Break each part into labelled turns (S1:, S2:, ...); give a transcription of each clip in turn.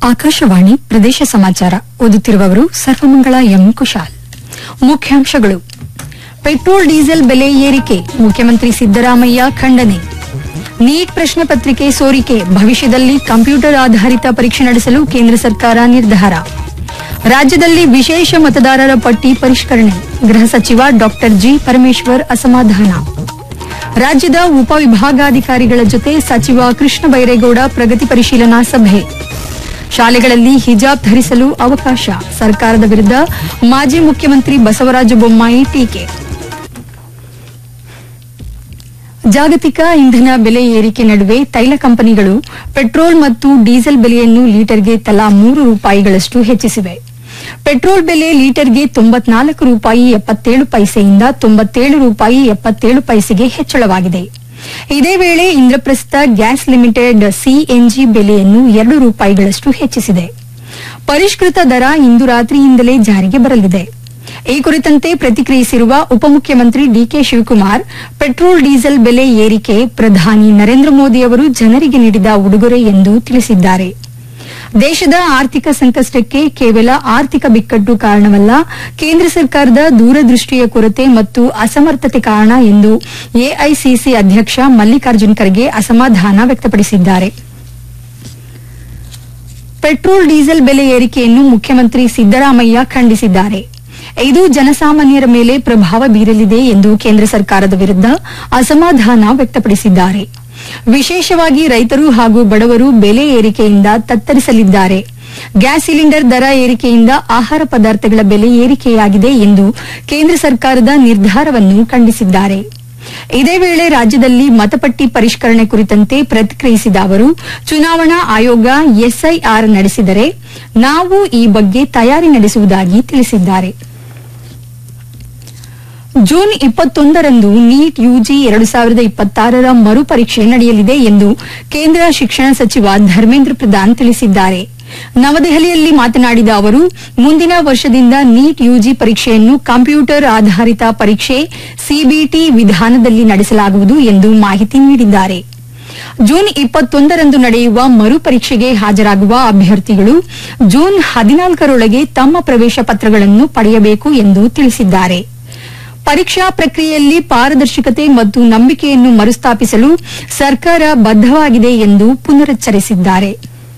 S1: ಆಕಾಶವಾಣಿ ಪ್ರದೇಶ ಸಮಾಚಾರ ಓದುತ್ತಿರುವವರು ಸರ್ವಮಂಗಳ ಎಂ ಕುಶಾಲ್ ಮುಖ್ಯಾಂಶಗಳು ಪೆಟ್ರೋಲ್ ಡೀಸೆಲ್ ಬೆಲೆ ಏರಿಕೆ ಮುಖ್ಯಮಂತ್ರಿ ಸಿದ್ದರಾಮಯ್ಯ ಖಂಡನೆ ನೀಟ್ ಪ್ರಶ್ನೆ ಪತ್ರಿಕೆ ಸೋರಿಕೆ ಭವಿಷ್ಯದಲ್ಲಿ ಕಂಪ್ಯೂಟರ್ ಆಧಾರಿತ ಪರೀಕ್ಷೆ ನಡೆಸಲು ಕೇಂದ್ರ ಸರ್ಕಾರ ನಿರ್ಧಾರ ರಾಜ್ಯದಲ್ಲಿ ವಿಶೇಷ ಮತದಾರರ ಪಟ್ಟಿ ಪರಿಷ್ಕರಣೆ ಗೃಹ ಸಚಿವ ಡಾ ಜಿ ಪರಮೇಶ್ವರ್ ಅಸಮಾಧಾನ ರಾಜ್ಯದ ಉಪವಿಭಾಗಾಧಿಕಾರಿಗಳ ಜೊತೆ ಸಚಿವ ಕೃಷ್ಣ ಬೈರೇಗೌಡ ಪ್ರಗತಿ ಪರಿಶೀಲನಾ ಸಭೆ ಶಾಲೆಗಳಲ್ಲಿ ಹಿಜಾಬ್ ಧರಿಸಲು ಅವಕಾಶ ಸರ್ಕಾರದ ವಿರುದ್ಧ ಮಾಜಿ ಮುಖ್ಯಮಂತ್ರಿ ಬಸವರಾಜ ಬೊಮ್ಮಾಯಿ ಟೀಕೆ ಜಾಗತಿಕ ಇಂಧನ ಬೆಲೆ ಏರಿಕೆ ನಡುವೆ ತೈಲ ಕಂಪನಿಗಳು ಪೆಟ್ರೋಲ್ ಮತ್ತು ಡೀಸೆಲ್ ಬೆಲೆಯನ್ನು ಲೀಟರ್ಗೆ ತಲಾ ಮೂರು ರೂಪಾಯಿಗಳಷ್ಟು ಹೆಚ್ಚಿಸಿವೆ ಪೆಟ್ರೋಲ್ ಬೆಲೆ ಲೀಟರ್ಗೆ ತೊಂಬತ್ನಾಲ್ಕು ರೂಪಾಯಿ ಎಪ್ಪತ್ತೇಳು ಪೈಸೆಯಿಂದ ತೊಂಬತ್ತೇಳು ರೂಪಾಯಿ ಎಪ್ಪತ್ತೇಳು ಪೈಸೆಗೆ ಹೆಚ್ಚಳವಾಗಿದೆ ಇದೇ ವೇಳೆ ಇಂದ್ರಪ್ರಸ್ಥ ಗ್ಯಾಸ್ ಲಿಮಿಟೆಡ್ ಸಿಎನ್ಜಿ ಬೆಲೆಯನ್ನು ಎರಡು ರೂಪಾಯಿಗಳಷ್ಟು ಹೆಚ್ಚಿಸಿದೆ ಪರಿಷ್ಕೃತ ದರ ಇಂದು ರಾತ್ರಿಯಿಂದಲೇ ಜಾರಿಗೆ ಬರಲಿದೆ ಈ ಕುರಿತಂತೆ ಪ್ರತಿಕ್ರಿಯಿಸಿರುವ ಉಪಮುಖ್ಯಮಂತ್ರಿ ಡಿಕೆ ಶಿವಕುಮಾರ್ ಪೆಟ್ರೋಲ್ ಡೀಸೆಲ್ ಬೆಲೆ ಏರಿಕೆ ಪ್ರಧಾನಿ ನರೇಂದ್ರ ಮೋದಿ ಅವರು ಜನರಿಗೆ ನೀಡಿದ ಉಡುಗೊರೆ ಎಂದು ತಿಳಿಸಿದ್ದಾರೆ ದೇಶದ ಆರ್ಥಿಕ ಸಂಕಷ್ಟಕ್ಕೆ ಕೇವಲ ಆರ್ಥಿಕ ಬಿಕ್ಕಟ್ಟು ಕಾರಣವಲ್ಲ ಕೇಂದ್ರ ಸರ್ಕಾರದ ದೂರದೃಷ್ಟಿಯ ಕೊರತೆ ಮತ್ತು ಅಸಮರ್ಥತೆ ಕಾರಣ ಎಂದು ಎಐಸಿಸಿ ಅಧ್ಯಕ್ಷ ಮಲ್ಲಿಕಾರ್ಜುನ್ ಖರ್ಗೆ ಅಸಮಾಧಾನ ವ್ಯಕ್ತಪಡಿಸಿದ್ದಾರೆ ಪೆಟ್ರೋಲ್ ಡೀಸೆಲ್ ಬೆಲೆ ಏರಿಕೆಯನ್ನು ಮುಖ್ಯಮಂತ್ರಿ ಸಿದ್ದರಾಮಯ್ಯ ಖಂಡಿಸಿದ್ದಾರೆ ಇದು ಜನಸಾಮಾನ್ಯರ ಮೇಲೆ ಪ್ರಭಾವ ಬೀರಲಿದೆ ಎಂದು ಕೇಂದ್ರ ಸರ್ಕಾರದ ವಿರುದ್ಧ ಅಸಮಾಧಾನ ವ್ಯಕ್ತಪಡಿಸಿದ್ದಾರೆ ವಿಶೇಷವಾಗಿ ರೈತರು ಹಾಗೂ ಬಡವರು ಬೆಲೆ ಏರಿಕೆಯಿಂದ ತತ್ತರಿಸಲಿದ್ದಾರೆ ಗ್ಯಾಸ್ ಸಿಲಿಂಡರ್ ದರ ಏರಿಕೆಯಿಂದ ಆಹಾರ ಪದಾರ್ಥಗಳ ಬೆಲೆ ಏರಿಕೆಯಾಗಿದೆ ಎಂದು ಕೇಂದ್ರ ಸರ್ಕಾರದ ನಿರ್ಧಾರವನ್ನು ಖಂಡಿಸಿದ್ದಾರೆ ಇದೇ ವೇಳೆ ರಾಜ್ಯದಲ್ಲಿ ಮತಪಟ್ಟಿ ಪರಿಷ್ಕರಣೆ ಕುರಿತಂತೆ ಪ್ರತಿಕ್ರಿಯಿಸಿದ ಅವರು ಚುನಾವಣಾ ಆಯೋಗ ಎಸ್ಐಆರ್ ನಡೆಸಿದರೆ ನಾವು ಈ ಬಗ್ಗೆ ತಯಾರಿ ನಡೆಸುವುದಾಗಿ ತಿಳಿಸಿದ್ದಾರೆ ಜೂನ್ ಇಪ್ಪತ್ತೊಂದರಂದು ನೀಟ್ ಯುಜಿ ಎರಡು ಸಾವಿರದ ಇಪ್ಪತ್ತಾರರ ಮರುಪರೀಕ್ಷೆ ನಡೆಯಲಿದೆ ಎಂದು ಕೇಂದ್ರ ಶಿಕ್ಷಣ ಸಚಿವ ಧರ್ಮೇಂದ್ರ ಪ್ರಧಾನ್ ತಿಳಿಸಿದ್ದಾರೆ ನವದೆಹಲಿಯಲ್ಲಿ ಮಾತನಾಡಿದ ಅವರು ಮುಂದಿನ ವರ್ಷದಿಂದ ನೀಟ್ ಯುಜಿ ಪರೀಕ್ಷೆಯನ್ನು ಕಂಪ್ಯೂಟರ್ ಆಧಾರಿತ ಪರೀಕ್ಷೆ ಸಿಬಿಟಿ ವಿಧಾನದಲ್ಲಿ ನಡೆಸಲಾಗುವುದು ಎಂದು ಮಾಹಿತಿ ನೀಡಿದ್ದಾರೆ ಜೂನ್ ಇಪ್ಪತ್ತೊಂದರಂದು ನಡೆಯುವ ಮರುಪರೀಕ್ಷೆಗೆ ಹಾಜರಾಗುವ ಅಭ್ಯರ್ಥಿಗಳು ಜೂನ್ ಹದಿನಾಲ್ಕರೊಳಗೆ ತಮ್ಮ ಪ್ರವೇಶ ಪತ್ರಗಳನ್ನು ಪಡೆಯಬೇಕು ಎಂದು ತಿಳಿಸಿದ್ದಾರೆ ಪರೀಕ್ಷಾ ಪ್ರಕ್ರಿಯೆಯಲ್ಲಿ ಪಾರದರ್ಶಕತೆ ಮತ್ತು ನಂಬಿಕೆಯನ್ನು ಮರುಸ್ಥಾಪಿಸಲು ಸರ್ಕಾರ ಬದ್ದವಾಗಿದೆ ಎಂದು ಪುನರುಚ್ಚರಿಸಿದ್ದಾರೆ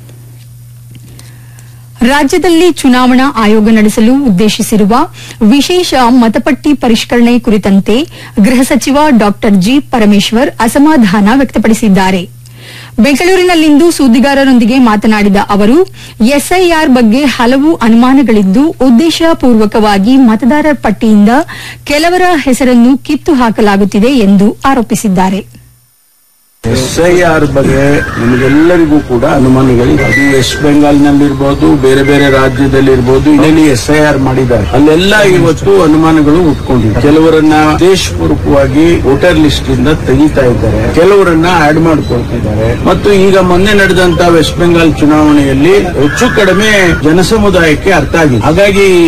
S1: ರಾಜ್ಯದಲ್ಲಿ ಚುನಾವಣಾ ಆಯೋಗ ನಡೆಸಲು ಉದ್ದೇಶಿಸಿರುವ ವಿಶೇಷ ಮತಪಟ್ಟಿ ಪರಿಷ್ಕರಣೆ ಕುರಿತಂತೆ ಗೃಹ ಸಚಿವ ಡಾ ಜಿ ಪರಮೇಶ್ವರ್ ಅಸಮಾಧಾನ ವ್ಯಕ್ತಪಡಿಸಿದ್ದಾರೆ ಬೆಂಗಳೂರಿನಲ್ಲಿಂದು ಸುದ್ದಿಗಾರರೊಂದಿಗೆ ಮಾತನಾಡಿದ ಅವರು ಎಸ್ಐಆರ್ ಬಗ್ಗೆ ಹಲವು ಅನುಮಾನಗಳಿದ್ದು ಉದ್ದೇಶಪೂರ್ವಕವಾಗಿ ಮತದಾರರ ಪಟ್ಟಿಯಿಂದ ಕೆಲವರ ಹೆಸರನ್ನು ಕಿತ್ತು ಹಾಕಲಾಗುತ್ತಿದೆ ಎಂದು ಆರೋಪಿಸಿದ್ದಾರೆ
S2: ಎಸ್ಐಆರ್ ಬಗ್ಗೆ ನಮಗೆಲ್ಲರಿಗೂ ಕೂಡ ಅನುಮಾನಗಳಿದೆ ಅದು ವೆಸ್ಟ್ ಬೆಂಗಾಲ್ ನಲ್ಲಿರ್ಬೋದು ಬೇರೆ ಬೇರೆ ರಾಜ್ಯದಲ್ಲಿ ಇರ್ಬೋದು ಇಲ್ಲಿ ಎಸ್ಐಆರ್ ಮಾಡಿದ್ದಾರೆ ಅಲ್ಲೆಲ್ಲ ಇವತ್ತು ಅನುಮಾನಗಳು ಉಟ್ಕೊಂಡಿದೆ ಕೆಲವರನ್ನ ಉದ್ದೇಶಪೂರ್ವಕವಾಗಿ ವೋಟರ್ ಲಿಸ್ಟ್ ಇಂದ ತೆಗಿತಾ ಇದ್ದಾರೆ ಕೆಲವರನ್ನ ಆಡ್ ಮಾಡ್ಕೊಳ್ತಿದ್ದಾರೆ ಮತ್ತು ಈಗ ಮೊನ್ನೆ ನಡೆದಂತ ವೆಸ್ಟ್ ಬೆಂಗಾಲ್ ಚುನಾವಣೆಯಲ್ಲಿ ಹೆಚ್ಚು ಕಡಿಮೆ ಜನಸಮುದಾಯಕ್ಕೆ ಅರ್ಥ ಆಗಿದೆ ಹಾಗಾಗಿ